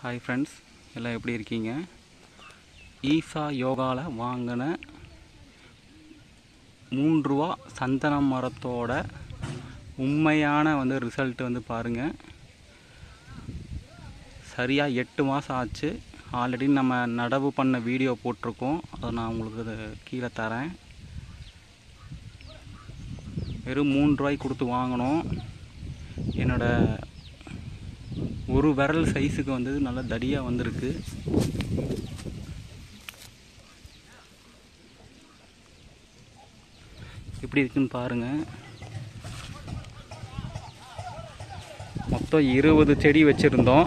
hi friends எல்லாம் எப்படி இருக்கீங்க ஈசா யோகாவில் வாங்கின மூன்று ரூபா சந்தன மரத்தோட உண்மையான வந்து ரிசல்ட் வந்து பாருங்கள் சரியாக எட்டு மாதம் ஆச்சு ஆல்ரெடி நம்ம நடவு பண்ண வீடியோ போட்டிருக்கோம் அதை நான் உங்களுக்கு அது கீழே தரேன் வெறும் மூணு ரூபாய்க்கு கொடுத்து வாங்கினோம் என்னோட ஒரு விரல் சைஸுக்கு வந்து நல்லா தடியாக வந்திருக்கு எப்படி இருக்குன்னு பாருங்க மொத்தம் இருபது செடி வச்சுருந்தோம்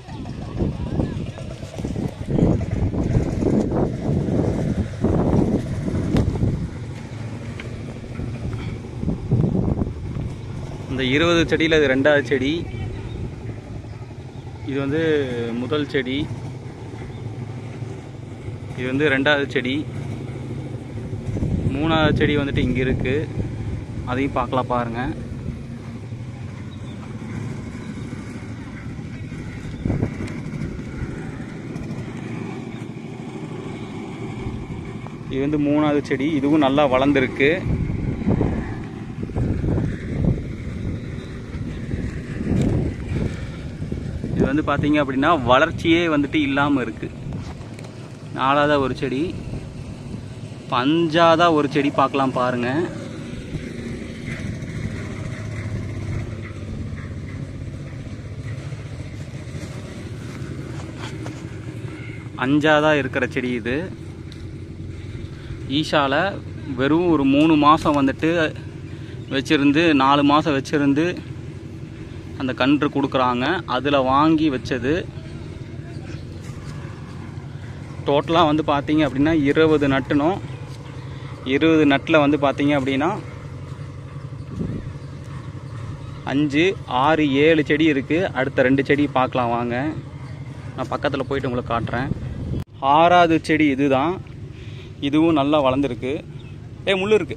இந்த இருபது செடியில் இது ரெண்டாவது செடி இது வந்து முதல் செடி இது வந்து ரெண்டாவது செடி மூணாவது செடி வந்துட்டு இங்கே இருக்குது அதையும் பார்க்கலாம் பாருங்கள் இது வந்து மூணாவது செடி இதுவும் நல்லா வளர்ந்துருக்கு இது வந்து பார்த்தீங்க அப்படின்னா வளர்ச்சியே வந்துட்டு இல்லாமல் இருக்குது நாலாவதா ஒரு செடி பஞ்சாதா ஒரு செடி பார்க்கலாம் பாருங்க அஞ்சாவதா இருக்கிற செடி இது ஈஷால வெறும் ஒரு மூணு மாதம் வந்துட்டு வச்சிருந்து நாலு மாதம் வச்சிருந்து அந்த கன்று கொடுக்குறாங்க அதில் வாங்கி வச்சது டோட்டலாக வந்து பார்த்தீங்க அப்படின்னா இருபது நட்டுனோம் இருபது நட்டில் வந்து பார்த்தீங்க அப்படின்னா அஞ்சு ஆறு ஏழு செடி இருக்குது அடுத்த ரெண்டு செடி பார்க்கலாம் வாங்க நான் பக்கத்தில் போயிட்டு உங்களுக்கு காட்டுறேன் ஆறாவது செடி இதுதான் இதுவும் நல்லா வளர்ந்துருக்கு ஏ முள்ளு இருக்குது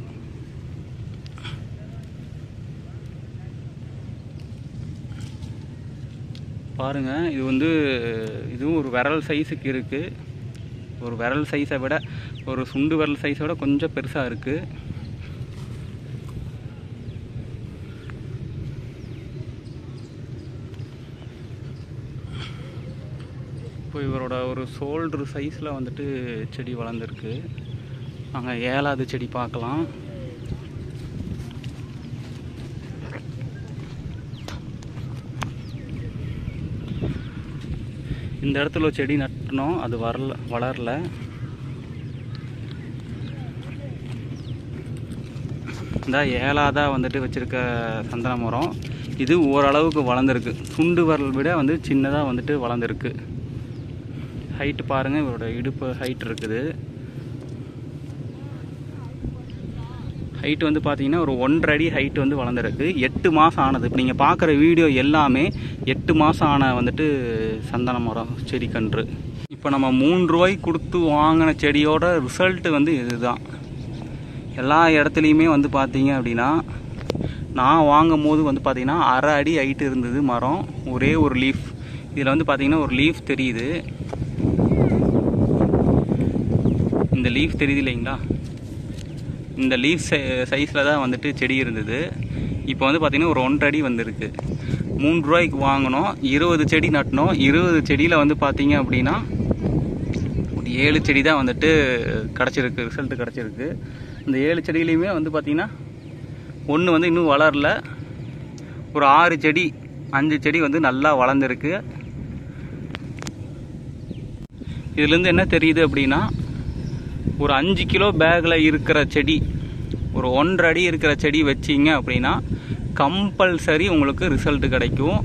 பாருங்க இது வந்து இதுவும் ஒரு விரல் சைஸுக்கு இருக்குது ஒரு விரல் சைஸை விட ஒரு சுண்டு விரல் சைஸை விட கொஞ்சம் பெருசாக இருக்குது இப்போ இவரோட ஒரு ஷோல்டர் சைஸில் வந்துட்டு செடி வளர்ந்துருக்கு நாங்கள் ஏழாவது செடி பார்க்கலாம் இந்த இடத்துல ஒரு செடி நட்டணும் அது வரல வளரல இந்த ஏழாவதா வந்துட்டு வச்சிருக்க சந்தன மரம் இது ஓரளவுக்கு வளர்ந்துருக்கு சுண்டு வரல் விட வந்து சின்னதாக வந்துட்டு வளர்ந்துருக்கு ஹைட்டு பாருங்கள் இவரோட இடுப்பு ஹைட் இருக்குது ஹைட் வந்து பார்த்தீங்கன்னா ஒரு ஒன்றரை அடி ஹைட் வந்து வளர்ந்துருக்கு எட்டு மாதம் ஆனது இப்போ நீங்கள் பார்க்குற வீடியோ எல்லாமே எட்டு மாதம் ஆன வந்துட்டு சந்தன மரம் செடி கன்று இப்போ நம்ம மூணு ரூபாய்க்கு கொடுத்து வாங்கின செடியோட ரிசல்ட்டு வந்து இதுதான் எல்லா இடத்துலையுமே வந்து பார்த்தீங்க அப்படின்னா நான் வாங்கும் போது வந்து பார்த்தீங்கன்னா அரை அடி ஹைட் இருந்தது மரம் ஒரே ஒரு லீஃப் இதில் வந்து பார்த்தீங்கன்னா ஒரு லீஃப் தெரியுது இந்த லீஃப் தெரியுது இல்லைங்களா இந்த லீஃப் சைஸில் தான் வந்துட்டு செடி இருந்தது இப்போ வந்து பார்த்திங்கன்னா ஒரு ஒன்றரை அடி வந்திருக்கு மூணு ரூபாய்க்கு வாங்கினோம் இருபது செடி நட்டினோம் இருபது செடியில் வந்து பார்த்தீங்க அப்படின்னா ஒரு ஏழு செடி தான் வந்துட்டு கிடச்சிருக்கு ரிசல்ட் கிடச்சிருக்கு இந்த ஏழு செடியிலையுமே வந்து பார்த்திங்கன்னா ஒன்று வந்து இன்னும் வளரல ஒரு ஆறு செடி அஞ்சு செடி வந்து நல்லா வளர்ந்துருக்கு இதுலேருந்து என்ன தெரியுது அப்படின்னா ஒரு அஞ்சு கிலோ பேக்கில் இருக்கிற செடி ஒரு ஒன்றரை அடி இருக்கிற செடி வச்சிங்க அப்படின்னா கம்பல்சரி உங்களுக்கு ரிசல்ட் கிடைக்கும்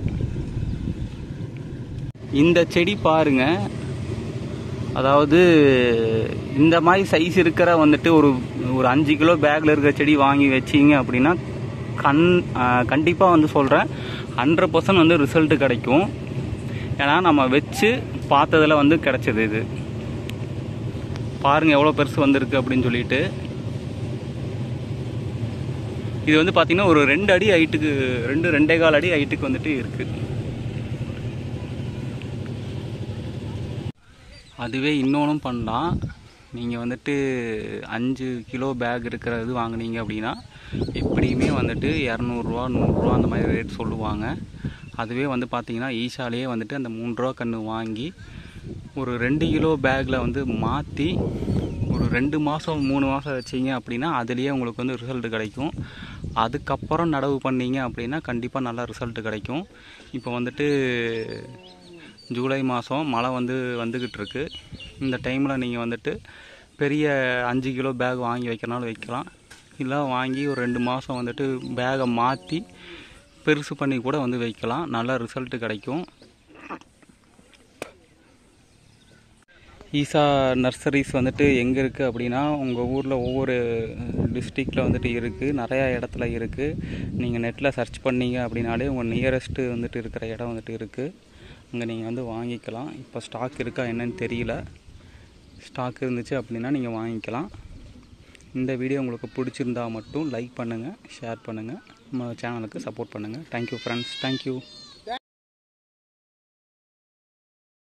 இந்த செடி பாருங்க அதாவது இந்த மாதிரி சைஸ் இருக்கிற வந்துட்டு ஒரு ஒரு அஞ்சு கிலோ பேக்கில் இருக்கிற செடி வாங்கி வச்சிங்க அப்படின்னா கண் கண்டிப்பாக வந்து சொல்கிறேன் ஹண்ட்ரட் பர்சன்ட் வந்து ரிசல்ட் கிடைக்கும் ஏன்னா நம்ம வச்சு பார்த்ததில் வந்து கிடைச்சது இது பாருங்கள் எவ்வளோ பெருசு வந்திருக்கு அப்படின்னு சொல்லிட்டு இது வந்து பார்த்தீங்கன்னா ஒரு ரெண்டு அடி ஹைட்டுக்கு ரெண்டு ரெண்டே கால் அடி ஹைட்டுக்கு வந்துட்டு இருக்குது அதுவே இன்னொன்றும் பண்ணலாம் நீங்கள் வந்துட்டு அஞ்சு கிலோ பேக் இருக்கிற இது வாங்குனீங்க அப்படின்னா எப்படியுமே வந்துட்டு இரநூறுவா நூறுரூவா அந்த மாதிரி ரேட் சொல்லுவாங்க அதுவே வந்து பார்த்தீங்கன்னா ஈஷாலேயே வந்துட்டு அந்த மூணு ரூபா கன்று வாங்கி ஒரு ரெண்டு கிலோ பேக்கில் வந்து மாற்றி ஒரு ரெண்டு மாதம் மூணு மாதம் வச்சிங்க அப்படின்னா அதுலேயே உங்களுக்கு வந்து ரிசல்ட் கிடைக்கும் அதுக்கப்புறம் நடவு பண்ணீங்க அப்படின்னா கண்டிப்பாக நல்லா ரிசல்ட் கிடைக்கும் இப்போ வந்துட்டு ஜூலை மாதம் மழை வந்து வந்துக்கிட்டு இருக்கு இந்த டைமில் நீங்கள் வந்துட்டு பெரிய அஞ்சு கிலோ பேக் வாங்கி வைக்கிறனாலும் வைக்கலாம் இல்லை வாங்கி ஒரு ரெண்டு மாதம் வந்துட்டு பேகை மாற்றி பெருசு பண்ணி கூட வந்து வைக்கலாம் நல்ல ரிசல்ட் கிடைக்கும் ஈசா நர்சரிஸ் வந்துட்டு எங்கே இருக்குது அப்படின்னா உங்கள் ஊரில் ஒவ்வொரு டிஸ்ட்ரிக்டில் வந்துட்டு இருக்குது நிறையா இடத்துல இருக்குது நீங்கள் நெட்டில் சர்ச் பண்ணீங்க அப்படின்னாலே உங்கள் நியரஸ்ட்டு வந்துட்டு இருக்கிற இடம் வந்துட்டு இருக்குது அங்கே நீங்கள் வந்து வாங்கிக்கலாம் இப்போ ஸ்டாக் இருக்கா என்னன்னு தெரியல ஸ்டாக் இருந்துச்சு அப்படின்னா நீங்கள் வாங்கிக்கலாம் இந்த வீடியோ உங்களுக்கு பிடிச்சிருந்தா மட்டும் லைக் பண்ணுங்கள் ஷேர் பண்ணுங்கள் நம்ம சேனலுக்கு சப்போர்ட் பண்ணுங்கள் தேங்க்யூ ஃப்ரெண்ட்ஸ் தேங்க்யூ